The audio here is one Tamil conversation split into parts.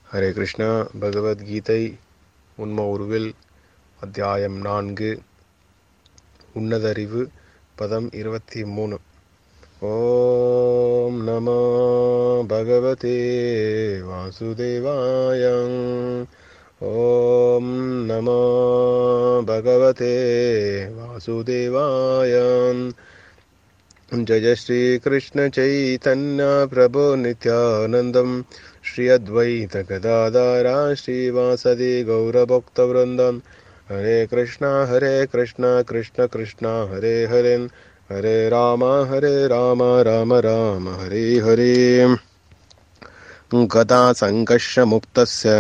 ஹரே கிருஷ்ணா பகவத்கீதை உண்ம உருவில் அத்தியாயம் நான்கு உன்னதறிவு பதம் இருபத்தி மூணு ஓம் நமோ பகவதே வாசுதேவாயம் ஓம் நமோ பகவதே வாசுதேவாயம் जय श्री कृष्ण चैतन्य प्रभो नित्यानन्दं श्री अद्वैत गदाधारा श्रीवासदि गौरभक्तवृन्दं हरे कृष्ण हरे कृष्ण कृष्ण कृष्ण हरे हरे हरे राम हरे राम राम राम हरे हरे गदा सङ्कर्षमुक्तस्य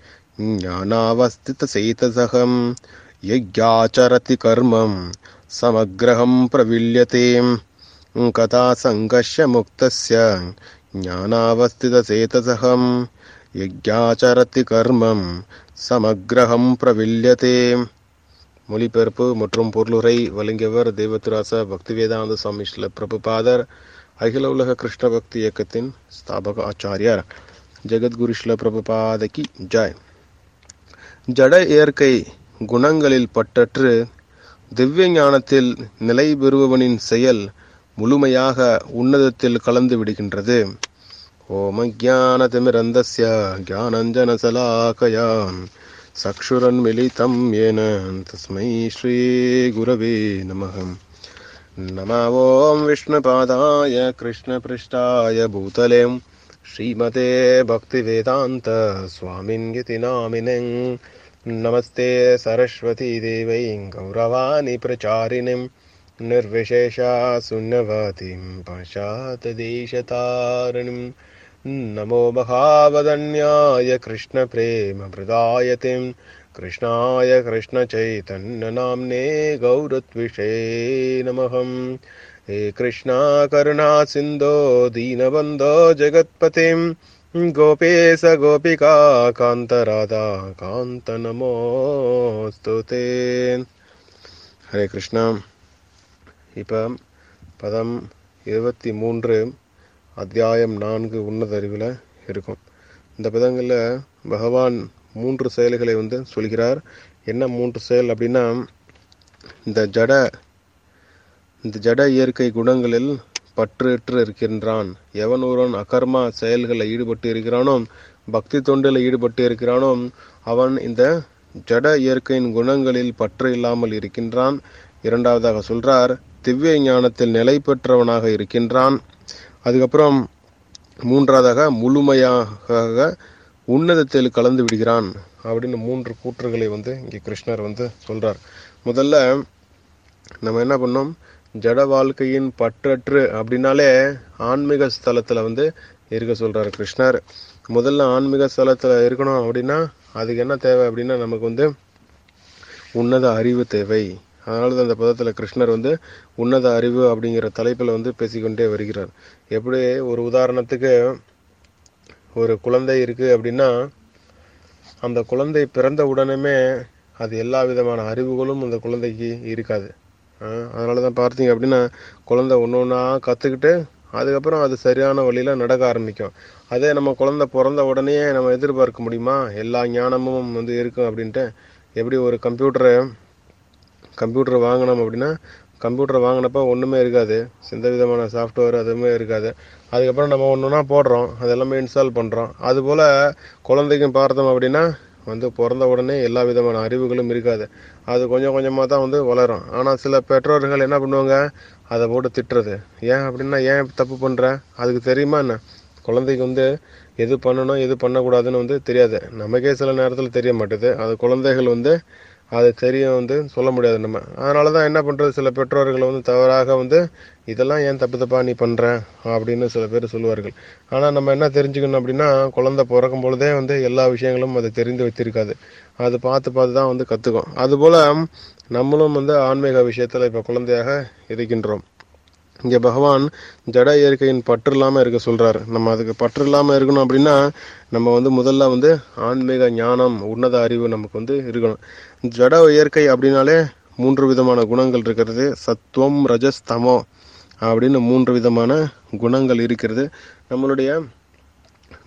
ज्ञानावस्थितचेतसहं यज्ञाचरति कर्मं समग्रहं प्रविल्यते कथा सङ्घर्षमुक्तस्य ज्ञानावस्थितचेतसहं यज्ञाचरति கர்மம் சமக்கிரகம் பிரவில்யதே மொழிபெயர்ப்பு மற்றும் பொருளுரை வழங்கியவர் தேவத்துராச பக்திவேதாந்த சுவாமி ஸ்ல பிரபுபாதர் அகில உலக கிருஷ்ண பக்தி இயக்கத்தின் ஸ்தாபக ஆச்சாரியார் ஜெகத்குரு ஸ்ல பிரபுபாதகி ஜாய் ஜட இயற்கை குணங்களில் பட்டற்று திவ்ய ஞானத்தில் நிலை பெறுபவனின் செயல் முழுமையாக உன்னதத்தில் கலந்து விடுகின்றது ஓம ஜானதிமிரந்தஸ்ய ஜானஞ்சனசலாக்கயா சக்ஷுரன்மிலிதம் ஏன தஸ்மை ஸ்ரீ குரவே நமகம் नमः ॐ विष्णुपादाय कृष्णपृष्ठाय भूतले श्रीमते भक्तिवेदान्त स्वामिन्यति नामिने नमस्ते सरस्वतीदेवै गौरवाणि प्रचारिणीं निर्विशेषा शून्यवतीं पश्चातदेशतारिणीं नमो महावदन्याय कृष्णप्रेमप्रदायतिं कृष्णाय कृष्णचैतन्यनाम्ने गौरत्विषे नमः हे कृष्णा करुणा सिन्धो दीनबन्धो जगत्पतिं गोपेश गोपिका कान्तराधा कान्तनमोऽस्तु ते ஹரே கிருஷ்ணா இப்போ பதம் இருபத்தி மூன்று அத்தியாயம் நான்கு உன்னத அறிவில் இருக்கும் இந்த பதங்களில் பகவான் மூன்று செயல்களை வந்து சொல்கிறார் என்ன மூன்று செயல் அப்படின்னா இந்த ஜட இந்த ஜட இயற்கை குணங்களில் பற்றற்று இருக்கின்றான் எவன் ஒருவன் அகர்மா செயல்களில் ஈடுபட்டு இருக்கிறானோ பக்தி தொண்டில் ஈடுபட்டு இருக்கிறானோ அவன் இந்த ஜட இயற்கையின் குணங்களில் பற்று இல்லாமல் இருக்கின்றான் இரண்டாவதாக சொல்றார் திவ்ய ஞானத்தில் நிலை பெற்றவனாக இருக்கின்றான் அதுக்கப்புறம் மூன்றாவதாக முழுமையாக உன்னதத்தில் கலந்து விடுகிறான் அப்படின்னு மூன்று கூற்றுகளை வந்து இங்கே கிருஷ்ணர் வந்து சொல்றார் முதல்ல நம்ம என்ன பண்ணோம் ஜட வாழ்க்கையின் பற்றற்று அப்படின்னாலே ஆன்மீக ஸ்தலத்தில் வந்து இருக்க சொல்றாரு கிருஷ்ணர் முதல்ல ஆன்மீக ஸ்தலத்தில் இருக்கணும் அப்படின்னா அதுக்கு என்ன தேவை அப்படின்னா நமக்கு வந்து உன்னத அறிவு தேவை அதனால தான் அந்த பதத்தில் கிருஷ்ணர் வந்து உன்னத அறிவு அப்படிங்கிற தலைப்பில் வந்து பேசிக்கொண்டே வருகிறார் எப்படி ஒரு உதாரணத்துக்கு ஒரு குழந்தை இருக்குது அப்படின்னா அந்த குழந்தை பிறந்த உடனே அது எல்லா விதமான அறிவுகளும் அந்த குழந்தைக்கு இருக்காது அதனால தான் பார்த்தீங்க அப்படின்னா குழந்தை ஒன்று ஒன்றா கற்றுக்கிட்டு அதுக்கப்புறம் அது சரியான வழியில் நடக்க ஆரம்பிக்கும் அதே நம்ம குழந்தை பிறந்த உடனே நம்ம எதிர்பார்க்க முடியுமா எல்லா ஞானமும் வந்து இருக்கும் அப்படின்ட்டு எப்படி ஒரு கம்ப்யூட்டரை கம்ப்யூட்டர் வாங்கினோம் அப்படின்னா கம்ப்யூட்டர் வாங்கினப்ப ஒன்றுமே இருக்காது எந்த விதமான சாஃப்ட்வேர் அதுவுமே இருக்காது அதுக்கப்புறம் நம்ம ஒன்று ஒன்றா போடுறோம் அதெல்லாமே இன்ஸ்டால் பண்ணுறோம் அதுபோல் குழந்தைக்கும் பார்த்தோம் அப்படின்னா வந்து பிறந்த உடனே எல்லா விதமான அறிவுகளும் இருக்காது அது கொஞ்சம் கொஞ்சமாக தான் வந்து வளரும் ஆனால் சில பெற்றோர்கள் என்ன பண்ணுவாங்க அதை போட்டு திட்டுறது ஏன் அப்படின்னா ஏன் தப்பு பண்ணுற அதுக்கு தெரியுமா என்ன குழந்தைக்கு வந்து எது பண்ணணும் எது பண்ணக்கூடாதுன்னு வந்து தெரியாது நமக்கே சில நேரத்தில் தெரிய மாட்டேது அது குழந்தைகள் வந்து அது தெரியும் வந்து சொல்ல முடியாது நம்ம அதனால தான் என்ன பண்ணுறது சில பெற்றோர்கள் வந்து தவறாக வந்து இதெல்லாம் ஏன் தப்பு தப்பா நீ பண்ணுற அப்படின்னு சில பேர் சொல்லுவார்கள் ஆனால் நம்ம என்ன தெரிஞ்சுக்கணும் அப்படின்னா குழந்தை பிறக்கும் பொழுதே வந்து எல்லா விஷயங்களும் அது தெரிந்து வைத்திருக்காது அது பார்த்து பார்த்து தான் வந்து கற்றுக்கும் அதுபோல் நம்மளும் வந்து ஆன்மீக விஷயத்தில் இப்போ குழந்தையாக இருக்கின்றோம் இங்கே பகவான் ஜட இயற்கையின் பற்று இல்லாமல் இருக்க சொல்கிறார் நம்ம அதுக்கு பற்று இல்லாமல் இருக்கணும் அப்படின்னா நம்ம வந்து முதல்ல வந்து ஆன்மீக ஞானம் உன்னத அறிவு நமக்கு வந்து இருக்கணும் ஜட இயற்கை அப்படின்னாலே மூன்று விதமான குணங்கள் இருக்கிறது சத்துவம் ரஜஸ் தமோ அப்படின்னு மூன்று விதமான குணங்கள் இருக்கிறது நம்மளுடைய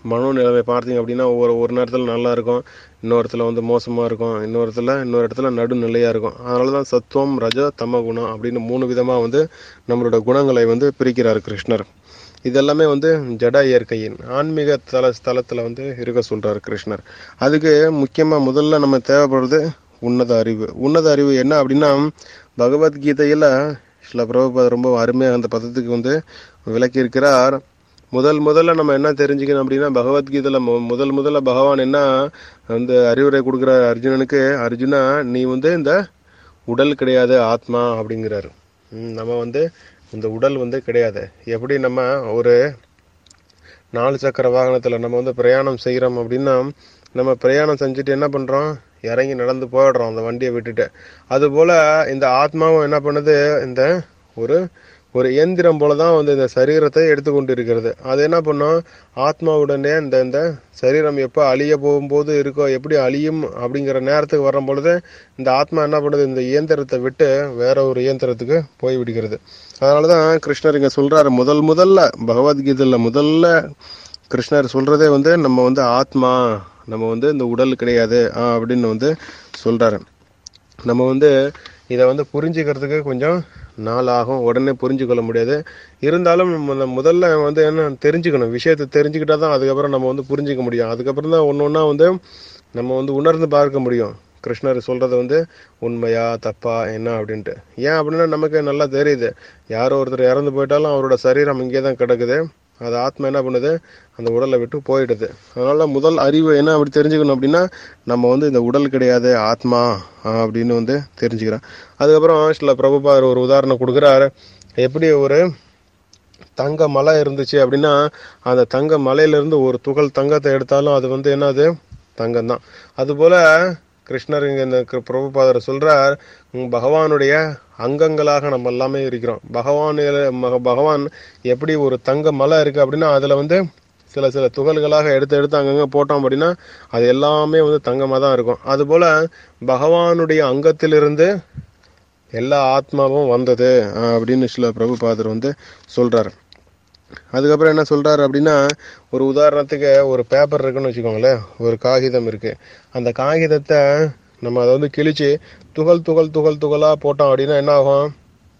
மனோநிலைமை பார்த்தீங்க அப்படின்னா ஒவ்வொரு ஒரு நேரத்தில் நல்லா இருக்கும் இன்னொரு இடத்துல வந்து மோசமாக இருக்கும் இன்னொரு இடத்துல இன்னொரு இடத்துல நடுநிலையாக இருக்கும் அதனால தான் சத்துவம் ரஜ தம குணம் அப்படின்னு மூணு விதமாக வந்து நம்மளோட குணங்களை வந்து பிரிக்கிறார் கிருஷ்ணர் இதெல்லாமே வந்து ஜட இயற்கையின் ஆன்மீக தல ஸ்தலத்தில் வந்து இருக்க சொல்றார் கிருஷ்ணர் அதுக்கு முக்கியமாக முதல்ல நம்ம தேவைப்படுறது உன்னத அறிவு உன்னத அறிவு என்ன அப்படின்னா பகவத்கீதையில் சில பிரபுபாத் ரொம்ப அருமையாக அந்த பதத்துக்கு வந்து விளக்கியிருக்கிறார் முதல் முதல்ல நம்ம என்ன தெரிஞ்சுக்கணும் அப்படின்னா பகவத்கீதையில் மு- முதல் முதல்ல பகவான் என்ன வந்து அறிவுரை கொடுக்குறார் அர்ஜுனனுக்கு அர்ஜுனா நீ வந்து இந்த உடல் கிடையாது ஆத்மா அப்படிங்கிறாரு ம், நம்ம வந்து இந்த உடல் வந்து கிடையாது எப்படி நம்ம ஒரு நாலு சக்கர வாகனத்தில் நம்ம வந்து பிரயாணம் செய்கிறோம் அப்படின்னா நம்ம பிரயாணம் செஞ்சுட்டு என்ன பண்ணுறோம் இறங்கி நடந்து போயிடுறோம் அந்த வண்டியை விட்டுட்டு அதுபோல் இந்த ஆத்மாவும் என்ன பண்ணுது இந்த ஒரு ஒரு இயந்திரம் போல தான் வந்து இந்த சரீரத்தை எடுத்துக்கொண்டு இருக்கிறது அது என்ன பண்ணும் ஆத்மாவுடனே இந்த இந்த சரீரம் எப்போ அழிய போகும்போது இருக்கோ எப்படி அழியும் அப்படிங்கிற நேரத்துக்கு வரும் பொழுது இந்த ஆத்மா என்ன பண்ணுது இந்த இயந்திரத்தை விட்டு வேற ஒரு இயந்திரத்துக்கு போய் விடுகிறது அதனால தான் கிருஷ்ணர் இங்கே சொல்றாரு முதல் முதல்ல பகவத்கீதையில் முதல்ல கிருஷ்ணர் சொல்றதே வந்து நம்ம வந்து ஆத்மா நம்ம வந்து இந்த உடல் கிடையாது ஆ, அப்படின்னு வந்து சொல்றாரு நம்ம வந்து இதை வந்து புரிஞ்சுக்கிறதுக்கு கொஞ்சம் நாள் ஆகும் உடனே புரிஞ்சுக்கொள்ள முடியாது இருந்தாலும் நம்ம இந்த முதல்ல வந்து என்ன தெரிஞ்சுக்கணும் விஷயத்தை தெரிஞ்சுக்கிட்டா தான் அதுக்கப்புறம் நம்ம வந்து புரிஞ்சுக்க முடியும் அதுக்கப்புறம் தான் ஒன்று ஒன்றா வந்து நம்ம வந்து உணர்ந்து பார்க்க முடியும் கிருஷ்ணர் சொல்றது வந்து உண்மையா தப்பா என்ன அப்படின்ட்டு ஏன் அப்படின்னா நமக்கு நல்லா தெரியுது யாரோ ஒருத்தர் இறந்து போயிட்டாலும் அவரோட சரீரம் இங்கே தான் கிடக்குது அது ஆத்மா என்ன பண்ணுது அந்த உடலை விட்டு போயிடுது அதனால முதல் அறிவு என்ன அப்படி தெரிஞ்சுக்கணும் அப்படின்னா நம்ம வந்து இந்த உடல் கிடையாது ஆத்மா ஆ, அப்படின்னு வந்து தெரிஞ்சுக்கிறோம் அதுக்கப்புறம் சில பிரபுபார் ஒரு உதாரணம் கொடுக்குறாரு எப்படி ஒரு தங்க மலை இருந்துச்சு அப்படின்னா அந்த தங்க மலையிலிருந்து ஒரு துகள் தங்கத்தை எடுத்தாலும் அது வந்து என்னது தங்கம் தான் அதுபோல கிருஷ்ணர் இங்க இந்த கிரு- பிரபுபாதர் சொல்றார் உம், பகவானுடைய அங்கங்களாக நம்ம எல்லாமே இருக்கிறோம் பகவான் பகவான் எப்படி ஒரு தங்க மலை இருக்கு அப்படின்னா அதுல வந்து சில சில துகள்களாக எடுத்து எடுத்து அங்கங்க போட்டோம் அப்படின்னா அது எல்லாமே வந்து தங்கமாக தான் இருக்கும் அதுபோல பகவானுடைய அங்கத்திலிருந்து எல்லா ஆத்மாவும் வந்தது அஹ், அப்படின்னு சில பிரபுபாதர் வந்து சொல்றாரு அதுக்கப்புறம் என்ன சொல்றாரு அப்படின்னா ஒரு உதாரணத்துக்கு ஒரு பேப்பர் இருக்குன்னு வச்சுக்கோங்களேன் ஒரு காகிதம் இருக்கு அந்த காகிதத்தை நம்ம அதை வந்து கிழிச்சு துகள் துகள் துகள் துகளா போட்டோம் அப்படின்னா என்ன ஆகும்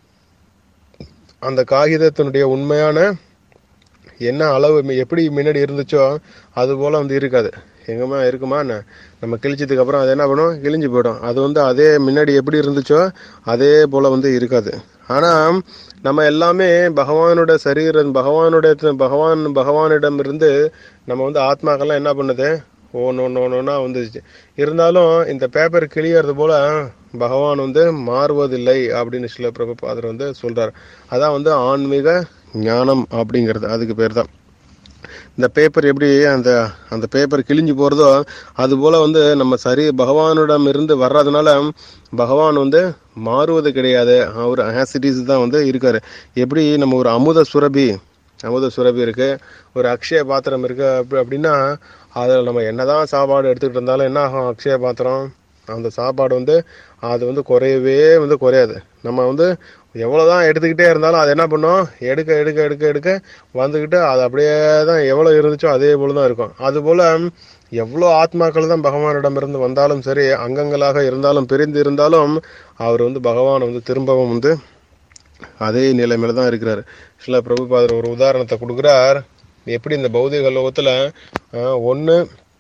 அந்த காகிதத்தினுடைய உண்மையான என்ன அளவு மி- எப்படி முன்னாடி இருந்துச்சோ அது போல வந்து இருக்காது எங்கம்மா இருக்குமா என்ன நம்ம கிழிச்சதுக்கு அப்புறம் அது என்ன பண்ணும் கிழிஞ்சு போயிடும் அது வந்து அதே முன்னாடி எப்படி இருந்துச்சோ அதே போல வந்து இருக்காது ஆனா நம்ம எல்லாமே பகவானோட சரீரம் பகவானுடைய பகவான் பகவானிடம் இருந்து நம்ம வந்து ஆத்மாக்கெல்லாம் என்ன பண்ணுது ஒன்று ஒன்று ஒன்றுனா வந்துச்சு இருந்தாலும் இந்த பேப்பர் கிளியறது போல பகவான் வந்து மாறுவதில்லை அப்படின்னு சில பிரபுபாதர் வந்து சொல்றார் அதான் வந்து ஆன்மீக ஞானம் அப்படிங்கிறது அதுக்கு பேர் தான் இந்த பேப்பர் எப்படி அந்த அந்த பேப்பர் கிழிஞ்சு போறதோ அது போல வந்து நம்ம சரி பகவானிடம் இருந்து வர்றதுனால பகவான் வந்து மாறுவது கிடையாது அவர் ஆசிட்டிஸ் தான் வந்து இருக்காரு எப்படி நம்ம ஒரு அமுத சுரபி அமுத சுரபி இருக்கு ஒரு அக்ஷய பாத்திரம் இருக்கு அப்படி அப்படின்னா அதில் நம்ம என்னதான் சாப்பாடு எடுத்துக்கிட்டு இருந்தாலும் என்ன ஆகும் அக்ஷய பாத்திரம் அந்த சாப்பாடு வந்து அது வந்து குறையவே வந்து குறையாது நம்ம வந்து எவ்வளோதான் எடுத்துக்கிட்டே இருந்தாலும் அது என்ன பண்ணும் எடுக்க எடுக்க எடுக்க எடுக்க வந்துக்கிட்டு அது அப்படியே தான் எவ்வளோ இருந்துச்சோ அதே போல தான் இருக்கும் அதுபோல் எவ்வளோ ஆத்மாக்கள் தான் பகவானிடமிருந்து வந்தாலும் சரி அங்கங்களாக இருந்தாலும் பிரிந்து இருந்தாலும் அவர் வந்து பகவான் வந்து திரும்பவும் வந்து அதே நிலைமையில தான் இருக்கிறார் சில பிரபுபாதர் ஒரு உதாரணத்தை கொடுக்குறார் எப்படி இந்த பௌதிக லோகத்தில் ஒன்று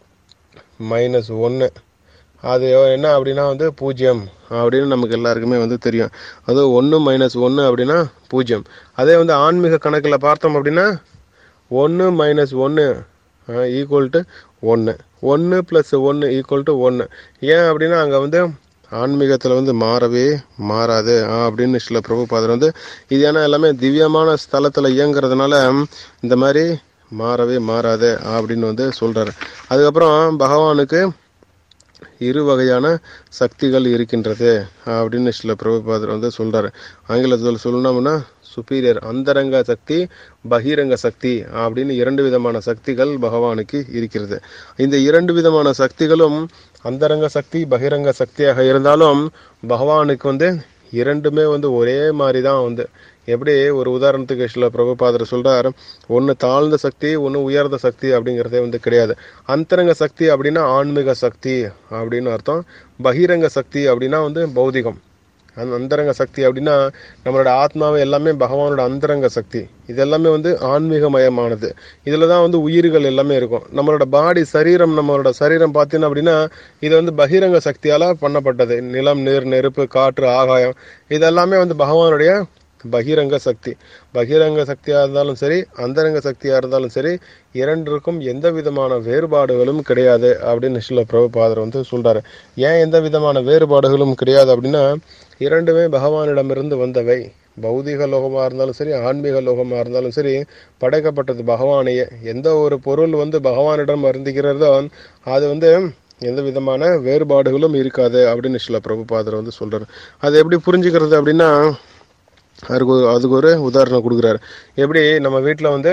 மைனஸ் ஒன்று அது என்ன அப்படின்னா வந்து பூஜ்ஜியம் அப்படின்னு நமக்கு எல்லாருக்குமே வந்து தெரியும் அது ஒன்று மைனஸ் ஒன்று அப்படின்னா பூஜ்ஜியம் அதே வந்து ஆன்மீக கணக்கில் பார்த்தோம் அப்படின்னா ஒன்று மைனஸ் ஒன்று ஈக்குவல் டு ஒன்று ஒன்று ப்ளஸ் ஒன்று ஈக்குவல் டு ஒன்று ஏன் அப்படின்னா அங்கே வந்து ஆன்மீகத்தில் வந்து மாறவே மாறாது ஆ, அப்படின்னு சில பிரபுபாதர் வந்து இது ஏன்னா எல்லாமே திவ்யமான ஸ்தலத்தில் இயங்குறதுனால இந்த மாதிரி மாறவே மாறாது அப்படின்னு வந்து சொல்கிறாரு அதுக்கப்புறம் பகவானுக்கு இரு வகையான சக்திகள் இருக்கின்றது அப்படின்னு சில பிரபுபாதர் வந்து சொல்றாரு ஆங்கிலத்தில் சொல்லணும்னா சுப்பீரியர் அந்தரங்க சக்தி பகிரங்க சக்தி அப்படின்னு இரண்டு விதமான சக்திகள் பகவானுக்கு இருக்கிறது இந்த இரண்டு விதமான சக்திகளும் அந்தரங்க சக்தி பகிரங்க சக்தியாக இருந்தாலும் பகவானுக்கு வந்து இரண்டுமே வந்து ஒரே மாதிரி தான் வந்து எப்படி ஒரு உதாரணத்துக்கு சில பிரபுபாதர் சொல்றார் ஒன்று தாழ்ந்த சக்தி ஒன்று உயர்ந்த சக்தி அப்படிங்கிறதே வந்து கிடையாது அந்தரங்க சக்தி அப்படின்னா ஆன்மீக சக்தி அப்படின்னு அர்த்தம் பகிரங்க சக்தி அப்படின்னா வந்து பௌதிகம் அந்த அந்தரங்க சக்தி அப்படின்னா நம்மளோட ஆத்மாவை எல்லாமே பகவானோட அந்தரங்க சக்தி இது எல்லாமே வந்து ஆன்மீகமயமானது இதில் தான் வந்து உயிர்கள் எல்லாமே இருக்கும் நம்மளோட பாடி சரீரம் நம்மளோட சரீரம் பார்த்தீங்கன்னா அப்படின்னா இது வந்து பகிரங்க சக்தியால் பண்ணப்பட்டது நிலம் நீர் நெருப்பு காற்று ஆகாயம் இதெல்லாமே வந்து பகவானுடைய பகிரங்க சக்தி பகிரங்க சக்தியாக இருந்தாலும் சரி அந்தரங்க சக்தியாக இருந்தாலும் சரி இரண்டிற்கும் எந்த விதமான வேறுபாடுகளும் கிடையாது அப்படின்னு சில பிரபுபாதர் வந்து சொல்றாரு ஏன் எந்த விதமான வேறுபாடுகளும் கிடையாது அப்படின்னா இரண்டுமே பகவானிடமிருந்து வந்தவை பௌதிக லோகமாக இருந்தாலும் சரி ஆன்மீக லோகமாக இருந்தாலும் சரி படைக்கப்பட்டது பகவானையே எந்த ஒரு பொருள் வந்து பகவானிடம் அருந்துகிறதோ அது வந்து எந்த விதமான வேறுபாடுகளும் இருக்காது அப்படின்னு சில பிரபுபாதர் வந்து சொல்றாரு அது எப்படி புரிஞ்சுக்கிறது அப்படின்னா அதுக்கு ஒரு அதுக்கு ஒரு உதாரணம் கொடுக்குறாரு எப்படி நம்ம வீட்டில் வந்து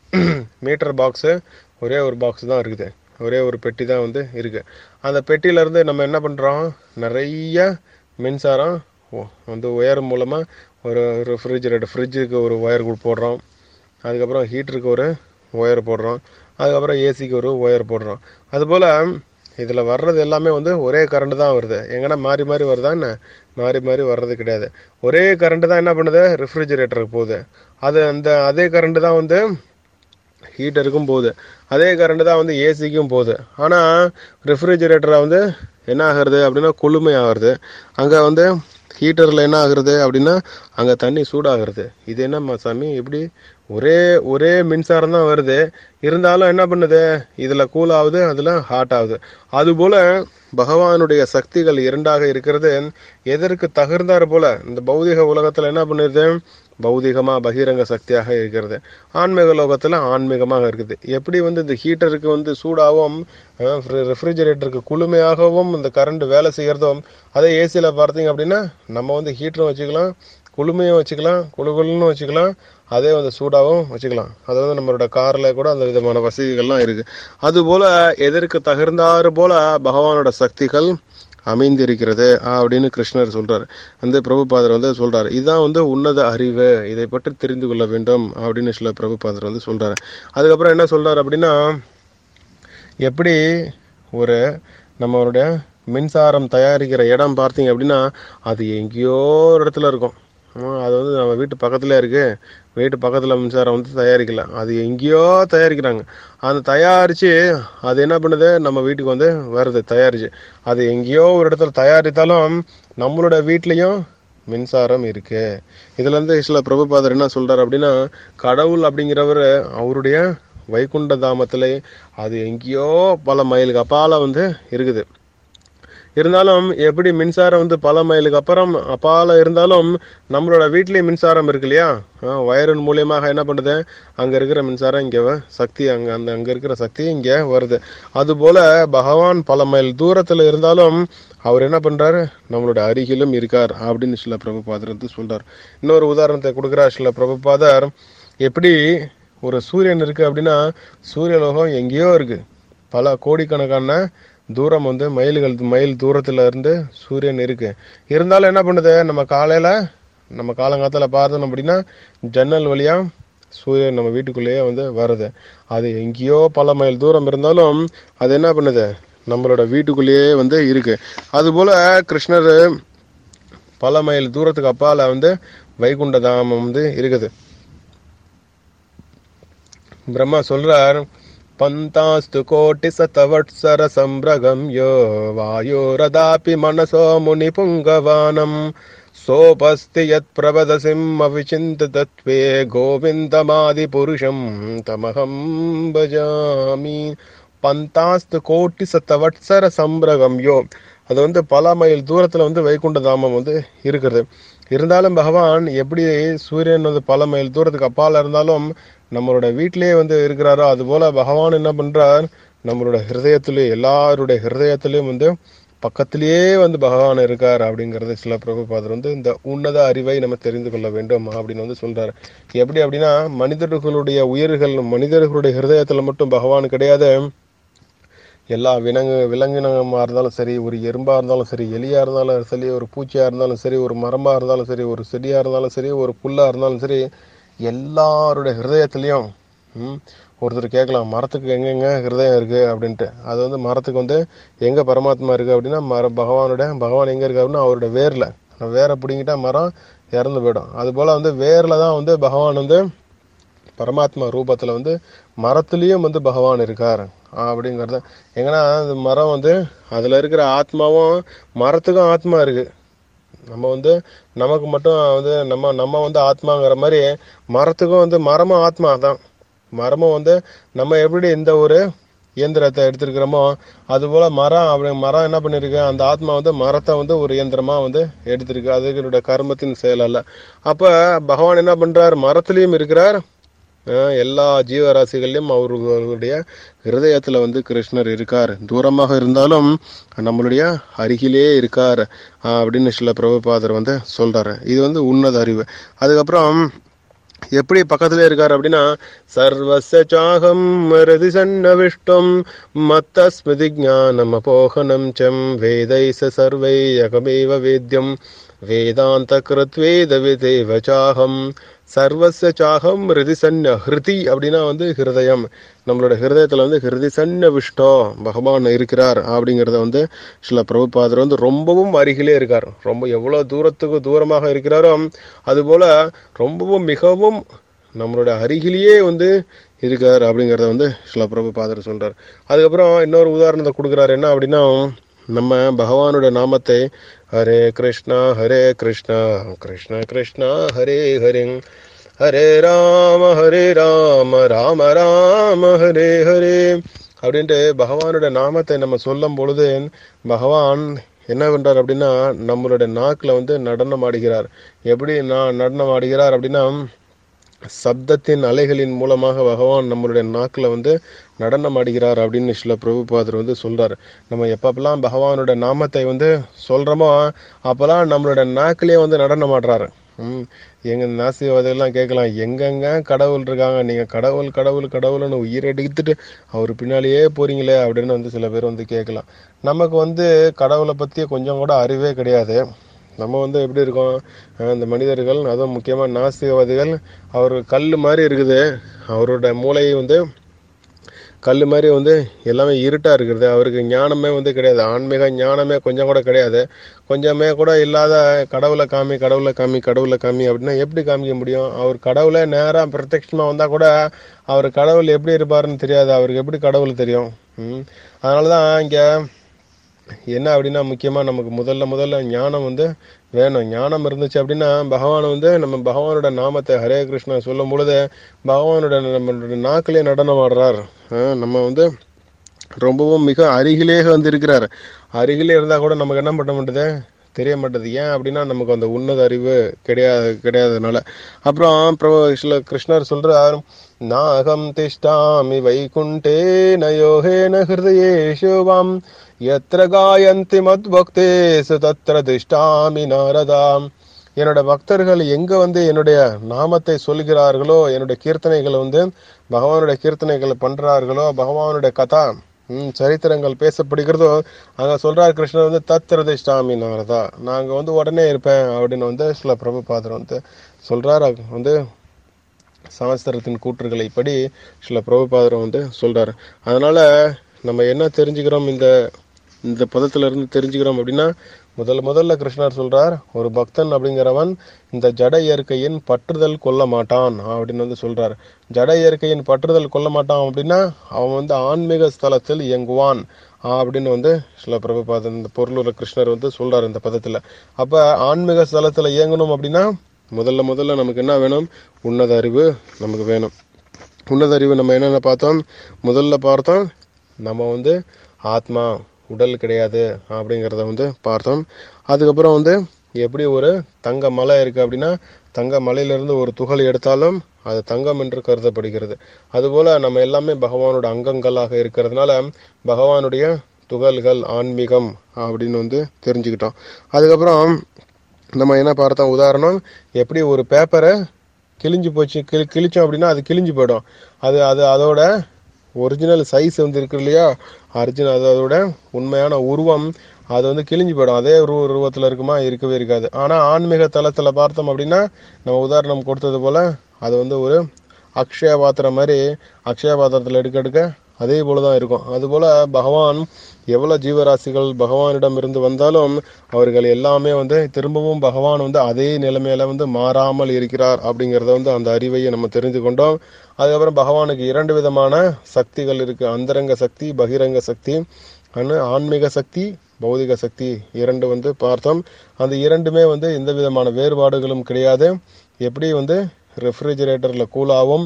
மீட்டர் பாக்ஸு ஒரே ஒரு பாக்ஸ் தான் இருக்குது ஒரே ஒரு பெட்டி தான் வந்து இருக்குது அந்த பெட்டியிலேருந்து நம்ம என்ன பண்ணுறோம் நிறைய மின்சாரம் ஓ- வந்து ஒயர் மூலமாக ஒரு ரெஃப்ரிஜரேட்டர் ஃப்ரிட்ஜுக்கு ஒரு ஒயர் போடுறோம் அதுக்கப்புறம் ஹீட்டருக்கு ஒரு ஒயர் போடுறோம் அதுக்கப்புறம் ஏசிக்கு ஒரு ஒயர் போடுறோம் அதுபோல் இதில் வர்றது எல்லாமே வந்து ஒரே கரண்ட் தான் வருது எங்கன்னா மாறி மாறி வருதா என்ன மாறி மாறி வர்றது கிடையாது ஒரே கரண்ட் தான் என்ன பண்ணுது ரெஃப்ரிஜரேட்டருக்கு போகுது அது அந்த அதே கரண்ட் தான் வந்து ஹீட்டருக்கும் போகுது அதே கரண்ட் தான் வந்து ஏசிக்கும் போகுது ஆனால் ரெஃப்ரிஜரேட்டரில் வந்து என்ன ஆகுறது அப்படின்னா குளுமை ஆகுறது அங்கே வந்து ஹீட்டரில் என்ன ஆகுறது அப்படின்னா அங்கே தண்ணி சூடாகிறது இது என்னம்மா சாமி எப்படி ஒரே ஒரே மின்சாரம் தான் வருது இருந்தாலும் என்ன பண்ணுது இதில் கூல் ஆகுது அதில் ஹாட் ஆகுது அதுபோல் பகவானுடைய சக்திகள் இரண்டாக இருக்கிறது எதற்கு தகுந்தாறு போல இந்த பௌதிக உலகத்தில் என்ன பண்ணுது பௌதிகமாக பகிரங்க சக்தியாக இருக்கிறது ஆன்மீக லோகத்தில் ஆன்மீகமாக இருக்குது எப்படி வந்து இந்த ஹீட்டருக்கு வந்து சூடாகவும் ரெஃப்ரிஜரேட்டருக்கு குளுமையாகவும் இந்த கரண்ட் வேலை செய்கிறதும் அதே ஏசியில் பார்த்தீங்க அப்படின்னா நம்ம வந்து ஹீட்டரும் வச்சுக்கலாம் குளுமையும் வச்சுக்கலாம் குளுகுளுன்னு வச்சுக்கலாம் அதே வந்து சூடாகவும் வச்சுக்கலாம் அது வந்து நம்மளோட காரில் கூட அந்த விதமான வசதிகள்லாம் இருக்குது அதுபோல் எதற்கு தகுந்தாறு போல பகவானோட சக்திகள் அமைந்திருக்கிறது அப்படின்னு கிருஷ்ணர் சொல்றாரு வந்து பிரபுபாதர் வந்து சொல்றாரு இதுதான் வந்து உன்னத அறிவு இதை பற்றி தெரிந்து கொள்ள வேண்டும் அப்படின்னு சில பிரபுபாதர் வந்து சொல்றாரு அதுக்கப்புறம் என்ன சொல்றாரு அப்படின்னா எப்படி ஒரு நம்மளுடைய மின்சாரம் தயாரிக்கிற இடம் பார்த்தீங்க அப்படின்னா அது எங்கேயோ ஒரு இடத்துல இருக்கும் ஆமா, அது வந்து நம்ம வீட்டு பக்கத்துல இருக்கு வீட்டு பக்கத்துல மின்சாரம் வந்து தயாரிக்கல அது எங்கேயோ தயாரிக்கிறாங்க அந்த தயாரிச்சு அது என்ன பண்ணுது நம்ம வீட்டுக்கு வந்து வருது தயாரிச்சு அது எங்கேயோ ஒரு இடத்துல தயாரித்தாலும் நம்மளோட வீட்லயும் மின்சாரம் இருக்கு இதுல இருந்து சில பிரபுபாதர் என்ன சொல்றாரு அப்படின்னா கடவுள் அப்படிங்கிறவர் அவருடைய வைகுண்ட தாமத்திலே அது எங்கேயோ பல மைலுக்கு அப்பால வந்து இருக்குது இருந்தாலும் எப்படி மின்சாரம் வந்து பல மைலுக்கு அப்புறம் அப்பால இருந்தாலும் நம்மளோட வீட்லயே மின்சாரம் இருக்கு இல்லையா ஆஹ் வயரின் மூலியமாக என்ன பண்ணுது அங்க இருக்கிற மின்சாரம் இங்க வ- சக்தி அங்க அந்த அங்க இருக்கிற சக்தி இங்க வருது அதுபோல பகவான் பல மைல் தூரத்துல இருந்தாலும் அவர் என்ன பண்றாரு நம்மளோட அருகிலும் இருக்கார் அப்படின்னு சில பிரபுபாதர் வந்து சொல்றார் இன்னொரு உதாரணத்தை கொடுக்குறார் சில பிரபுபாதர் எப்படி ஒரு சூரியன் இருக்கு அப்படின்னா சூரியலோகம் எங்கேயோ இருக்கு பல கோடிக்கணக்கான தூரம் வந்து மைல்கள் மைல் தூரத்துல இருந்து சூரியன் இருக்கு இருந்தாலும் என்ன பண்ணுது நம்ம காலையில நம்ம காலங்காத்தால பார்த்தோம் அப்படின்னா ஜன்னல் வழியா சூரியன் நம்ம வீட்டுக்குள்ளேயே வந்து வருது அது எங்கேயோ பல மைல் தூரம் இருந்தாலும் அது என்ன பண்ணுது நம்மளோட வீட்டுக்குள்ளேயே வந்து இருக்கு அதுபோல கிருஷ்ணர் பல மைல் தூரத்துக்கு அப்பால வந்து வைகுண்ட தாமம் வந்து இருக்குது பிரம்மா சொல்றார் பந்தாஸ்து கோட்டி சதவட்சர சம்பிரகம்யோ வாயோரதாபி மனசோ முனி புங்கவானம் சோபஸ்தி யத் பிரபத சிம்ம விசிந்த தத்வே கோவிந்தமாதி புருஷம் தமகம் பஜாமி பந்தாஸ்து கோட்டி சத்தவட்சர சம்பிரகம்யோ அது வந்து பல மைல் தூரத்துல வந்து வைகுண்ட தாமம் வந்து இருக்கிறது இருந்தாலும் பகவான் எப்படி சூரியன் வந்து பல மைல் தூரத்துக்கு அப்பால இருந்தாலும் நம்மளோட வீட்டிலேயே வந்து இருக்கிறாரோ அதுபோல பகவான் என்ன பண்றார் நம்மளோட ஹிருதயத்திலே எல்லாருடைய ஹிருதயத்திலையும் வந்து பக்கத்திலேயே வந்து பகவான் இருக்கார் அப்படிங்கறது சில பிரபுபாதர் வந்து இந்த உன்னத அறிவை நம்ம தெரிந்து கொள்ள வேண்டும் அப்படின்னு வந்து சொல்றாரு எப்படி அப்படின்னா மனிதர்களுடைய உயிர்கள் மனிதர்களுடைய ஹிருதயத்துல மட்டும் பகவான் கிடையாது எல்லா விலங்கு விலங்கினமாக இருந்தாலும் சரி ஒரு எறும்பாக இருந்தாலும் சரி எலியாக இருந்தாலும் சரி ஒரு பூச்சியாக இருந்தாலும் சரி ஒரு மரமாக இருந்தாலும் சரி ஒரு செடியாக இருந்தாலும் சரி ஒரு புல்லாக இருந்தாலும் சரி எல்லாருடைய ஹிருதயத்துலேயும் ம், ஒருத்தர் கேட்கலாம் மரத்துக்கு எங்கெங்க ஹிருதயம் இருக்கு அப்படின்ட்டு அது வந்து மரத்துக்கு வந்து எங்க பரமாத்மா இருக்கு அப்படின்னா மர பகவானோட பகவான் எங்க இருக்கு அப்படின்னா அவரோட வேர்ல அந்த வேரை பிடிங்கிட்டா மரம் இறந்து போயிடும் அது போல வந்து வேர்ல தான் வந்து பகவான் வந்து பரமாத்மா ரூபத்துல வந்து மரத்துலயும் வந்து பகவான் இருக்கார் அப்படிங்கறது எங்கன்னா அந்த மரம் வந்து அதுல இருக்கிற ஆத்மாவும் மரத்துக்கும் ஆத்மா இருக்கு நம்ம வந்து நமக்கு மட்டும் வந்து நம்ம நம்ம வந்து ஆத்மாங்கிற மாதிரி மரத்துக்கும் வந்து மரமும் ஆத்மா தான் மரமும் வந்து நம்ம எப்படி இந்த ஒரு இயந்திரத்தை எடுத்திருக்கிறோமோ அதுபோல மரம் அப்படி மரம் என்ன பண்ணிருக்கு அந்த ஆத்மா வந்து மரத்தை வந்து ஒரு இயந்திரமா வந்து எடுத்திருக்கு அதுகளுடைய கர்மத்தின் செயல் அல்ல அப்ப பகவான் என்ன பண்றார் மரத்திலையும் இருக்கிறார் அஹ் எல்லா ஜீவராசிகள்லயும் அவர்களுடைய ஹிருதயத்துல வந்து கிருஷ்ணர் இருக்கார் தூரமாக இருந்தாலும் நம்மளுடைய அருகிலே இருக்கார் அஹ் அப்படின்னு சில பிரபுபாதர் வந்து சொல்றாரு இது வந்து உன்னத அறிவு அதுக்கப்புறம் எப்படி பக்கத்துல இருக்காரு அப்படின்னா சர்வச சாகம் ரதி சன்னவிஷ்டம் மத்த ஸ்மிருதி ஞானம் அபோகனம் செம் வேதை சர்வை அகமேவ வேத்யம் வேதாந்த கிருத்வேத விதேவ சாகம் சர்வச சாகம் ஹிருதி சன்ன ஹிருதி அப்படின்னா வந்து ஹிருதயம் நம்மளோட ஹிருதயத்துல வந்து ஹிருதி சன்ன விஷ்டோ பகவான் இருக்கிறார் அப்படிங்கறத வந்து சில பிரபுபாதர் வந்து ரொம்பவும் அருகிலே இருக்கார் ரொம்ப எவ்வளவு தூரத்துக்கு தூரமாக இருக்கிறாரோ அதுபோல ரொம்பவும் மிகவும் நம்மளோட அருகிலேயே வந்து இருக்கார் அப்படிங்கறத வந்து சில பிரபுபாதர் சொல்றார் அதுக்கப்புறம் இன்னொரு உதாரணத்தை கொடுக்குறாரு என்ன அப்படின்னா நம்ம பகவானோட நாமத்தை ஹரே கிருஷ்ணா ஹரே கிருஷ்ணா கிருஷ்ண கிருஷ்ணா ஹரே ஹரே ஹரே ராம ஹரே ராம ராம ராம ஹரே ஹரே அப்படின்ட்டு பகவானோட நாமத்தை நம்ம சொல்லும் பொழுது பகவான் என்ன பண்றார் அப்படின்னா நம்மளோட நாக்குல வந்து நடனம் ஆடுகிறார் எப்படி நான் நடனம் ஆடுகிறார் அப்படின்னா சப்தத்தின் அலைகளின் மூலமாக பகவான் நம்மளுடைய நாக்குல வந்து நடனம் ஆடுகிறார் அப்படின்னு சில பிரபுபாதர் வந்து சொல்றாரு நம்ம எப்பப்பெல்லாம் பகவானோட நாமத்தை வந்து சொல்றோமோ அப்பெல்லாம் நம்மளோட நாக்கிலே வந்து நடனம் ஆடுறாரு ம் எங்க நாசிவாதெல்லாம் கேட்கலாம் எங்கெங்க கடவுள் இருக்காங்க நீங்க கடவுள் கடவுள் கடவுள்னு உயிரெடுத்துட்டு அவர் பின்னாலேயே போறீங்களே அப்படின்னு வந்து சில பேர் வந்து கேட்கலாம் நமக்கு வந்து கடவுளை பத்தி கொஞ்சம் கூட அறிவே கிடையாது நம்ம வந்து எப்படி இருக்கோம் அஹ் இந்த மனிதர்கள் அதுவும் முக்கியமா நாஸ்திகவாதிகள் அவர் கல் மாதிரி இருக்குது அவரோட மூளை வந்து கல் மாதிரி வந்து எல்லாமே இருட்டா இருக்கிறது அவருக்கு ஞானமே வந்து கிடையாது ஆன்மீக ஞானமே கொஞ்சம் கூட கிடையாது கொஞ்சமே கூட இல்லாத கடவுளை காமி கடவுளை காமி கடவுளை காமி அப்படின்னா எப்படி காமிக்க முடியும் அவர் கடவுளே நேரா பிரத்யட்சமா வந்தா கூட அவர் கடவுள் எப்படி இருப்பாருன்னு தெரியாது அவருக்கு எப்படி கடவுள் தெரியும் ம் அதனாலதான் இங்க என்ன அப்படின்னா முக்கியமா நமக்கு முதல்ல முதல்ல ஞானம் வந்து வேணும் ஞானம் இருந்துச்சு அப்படின்னா பகவான் வந்து நம்ம பகவானோட நாமத்தை ஹரே கிருஷ்ணா சொல்லும் பொழுது பகவானோட நம்மளோட நாக்கிலே நடனம் ஆடுறார் அஹ் நம்ம வந்து ரொம்பவும் மிக அருகிலே வந்து இருக்கிறார் அருகிலே இருந்தா கூட நமக்கு என்ன பண்ண மாட்டேது தெரிய மாட்டேது ஏன் அப்படின்னா நமக்கு அந்த உன்னத அறிவு கிடையாது கிடையாதனால அப்புறம் பிரபு சில கிருஷ்ணர் சொல்றார் நாகம் திஷ்டாமி வைகுண்டே நயோகேன ஹிருதயேஷுவாம் எத்திர காயந்தி மத்பக்தேசு தத்திர திஷ்டாமி நாரதாம் என்னோட பக்தர்கள் எங்க வந்து என்னுடைய நாமத்தை சொல்கிறார்களோ என்னுடைய கீர்த்தனைகளை வந்து பகவானுடைய கீர்த்தனைகளை பண்றார்களோ பகவானுடைய கதா ம், சரித்திரங்கள் பேசப்படுகிறதோ அங்க சொல்றார் கிருஷ்ணர் வந்து தத்திரதிஷ்டாமி நாரதா நாங்க வந்து உடனே இருப்பேன் அப்படின்னு வந்து சில பிரபுபாதர் வந்து சொல்றார் அது வந்து சாஸ்திரத்தின் கூற்றுகளை படி சில பிரபுபாதர் வந்து சொல்றாரு அதனால நம்ம என்ன தெரிஞ்சுக்கிறோம் இந்த இந்த பதத்துல இருந்து தெரிஞ்சுக்கிறோம் அப்படின்னா முதல் முதல்ல கிருஷ்ணர் சொல்றார் ஒரு பக்தன் அப்படிங்கிறவன் இந்த ஜட இயற்கையின் பற்றுதல் கொள்ள மாட்டான் அப்படின்னு வந்து சொல்றார் ஜட இயற்கையின் பற்றுதல் கொள்ள மாட்டான் அப்படின்னா அவன் வந்து ஆன்மீக ஸ்தலத்தில் இயங்குவான் அப்படின்னு வந்து சில பிரபுபாதன் இந்த பொருளூர் கிருஷ்ணர் வந்து சொல்றாரு இந்த பதத்துல அப்ப ஆன்மீக ஸ்தலத்துல இயங்கணும் அப்படின்னா முதல்ல முதல்ல நமக்கு என்ன வேணும் உன்னத அறிவு நமக்கு வேணும் உன்னத அறிவு நம்ம என்னென்ன பார்த்தோம் முதல்ல பார்த்தோம் நம்ம வந்து ஆத்மா உடல் கிடையாது அப்படிங்கிறத வந்து பார்த்தோம் அதுக்கப்புறம் வந்து எப்படி ஒரு தங்க மலை இருக்கு அப்படின்னா தங்க மலையிலிருந்து ஒரு துகள் எடுத்தாலும் அது தங்கம் என்று கருதப்படுகிறது அதுபோல நம்ம எல்லாமே பகவானோட அங்கங்களாக இருக்கிறதுனால பகவானுடைய துகள்கள் ஆன்மீகம் அப்படின்னு வந்து தெரிஞ்சுக்கிட்டோம் அதுக்கப்புறம் நம்ம என்ன பார்த்தோம் உதாரணம் எப்படி ஒரு பேப்பரை கிழிஞ்சு போச்சு கிளி கிழிச்சோம் அப்படின்னா அது கிழிஞ்சு போயிடும் அது அது அதோட ஒரிஜினல் சைஸ் வந்து இருக்கு இல்லையா அர்ஜுன் அது அதோட உண்மையான உருவம் அது வந்து கிழிஞ்சு போயிடும் அதே உருவ உருவத்தில் இருக்குமா இருக்கவே இருக்காது ஆனால் ஆன்மீக தளத்தில் பார்த்தோம் அப்படின்னா நம்ம உதாரணம் கொடுத்தது போல அது வந்து ஒரு அக்ஷய பாத்திரம் மாதிரி அக்ஷய பாத்திரத்தில் எடுக்க எடுக்க அதே போல தான் இருக்கும் அதுபோல பகவான் எவ்வளவு ஜீவராசிகள் பகவானிடம் இருந்து வந்தாலும் அவர்கள் எல்லாமே வந்து திரும்பவும் பகவான் வந்து அதே நிலைமையில வந்து மாறாமல் இருக்கிறார் அப்படிங்கிறத வந்து அந்த அறிவையை நம்ம தெரிந்து கொண்டோம் அதுக்கப்புறம் பகவானுக்கு இரண்டு விதமான சக்திகள் இருக்கு அந்தரங்க சக்தி பகிரங்க சக்தி அனு ஆன்மீக சக்தி பௌதிக சக்தி இரண்டு வந்து பார்த்தோம் அந்த இரண்டுமே வந்து எந்த விதமான வேறுபாடுகளும் கிடையாது எப்படி வந்து ரெஃப்ரிஜிரேட்டரில் கூலாகவும்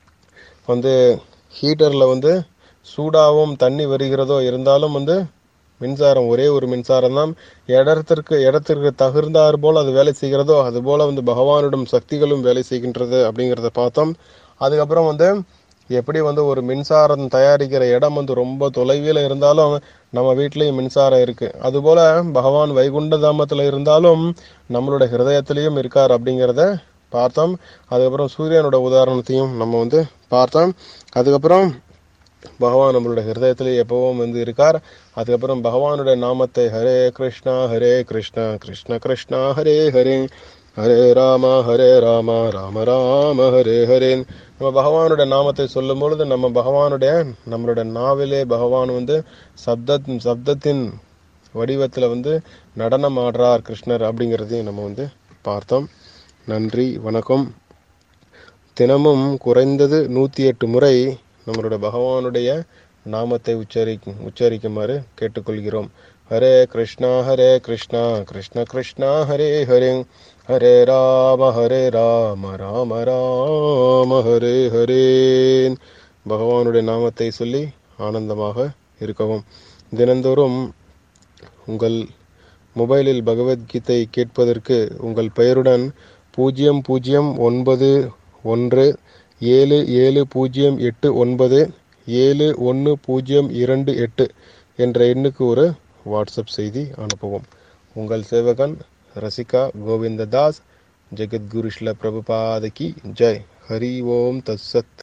வந்து ஹீட்டரில் வந்து சூடாகவும் தண்ணி வருகிறதோ இருந்தாலும் வந்து மின்சாரம் ஒரே ஒரு மின்சாரம் தான் இடத்திற்கு இடத்திற்கு தகுந்தாறு போல் அது வேலை செய்கிறதோ அது போல வந்து பகவானிடம் சக்திகளும் வேலை செய்கின்றது அப்படிங்கிறத பார்த்தோம் அதுக்கப்புறம் வந்து எப்படி வந்து ஒரு மின்சாரம் தயாரிக்கிற இடம் வந்து ரொம்ப தொலைவில் இருந்தாலும் நம்ம வீட்லேயும் மின்சாரம் இருக்கு அதுபோல பகவான் வைகுண்ட தாமத்தில் இருந்தாலும் நம்மளோட ஹிருதயத்திலையும் இருக்கார் அப்படிங்கிறத பார்த்தோம் அதுக்கப்புறம் சூரியனோட உதாரணத்தையும் நம்ம வந்து பார்த்தோம் அதுக்கப்புறம் பகவான் நம்மளோட ஹிருதயத்திலே எப்பவும் வந்து இருக்கார் அதுக்கப்புறம் பகவானுடைய நாமத்தை ஹரே கிருஷ்ணா ஹரே கிருஷ்ணா கிருஷ்ண கிருஷ்ணா ஹரே ஹரே ஹரே ராம ஹரே ராம ராம ராம ஹரே ஹரே நம்ம பகவானுடைய நாமத்தை சொல்லும் பொழுது நம்ம பகவானுடைய நம்மளுடைய நாவிலே பகவான் வந்து சப்த சப்தத்தின் வடிவத்தில் வந்து நடனம் ஆடுறார் கிருஷ்ணர் அப்படிங்கிறதையும் நம்ம வந்து பார்த்தோம் நன்றி வணக்கம் தினமும் குறைந்தது நூற்றி எட்டு முறை நம்மளோட பகவானுடைய நாமத்தை உச்சரி உச்சரிக்குமாறு கேட்டுக்கொள்கிறோம் ஹரே கிருஷ்ணா ஹரே கிருஷ்ணா கிருஷ்ண கிருஷ்ணா ஹரே ஹரே ஹரே ராம ஹரே ராம ராம ராம ஹரே ஹரே பகவானுடைய நாமத்தை சொல்லி ஆனந்தமாக இருக்கவும் தினந்தோறும் உங்கள் மொபைலில் பகவத்கீதை கேட்பதற்கு உங்கள் பெயருடன் பூஜ்ஜியம் பூஜ்ஜியம் ஒன்பது ஒன்று ஏழு ஏழு பூஜ்ஜியம் எட்டு ஒன்பது ஏழு ஒன்று பூஜ்ஜியம் இரண்டு எட்டு என்ற எண்ணுக்கு ஒரு வாட்ஸ்அப் செய்தி அனுப்பவும் உங்கள் சேவகன் ரசிகா கோவிந்ததாஸ் ஜெகத்குரு ஸ்ல பிரபுபாதகி ஜெய் ஹரி ஓம் தத்சத்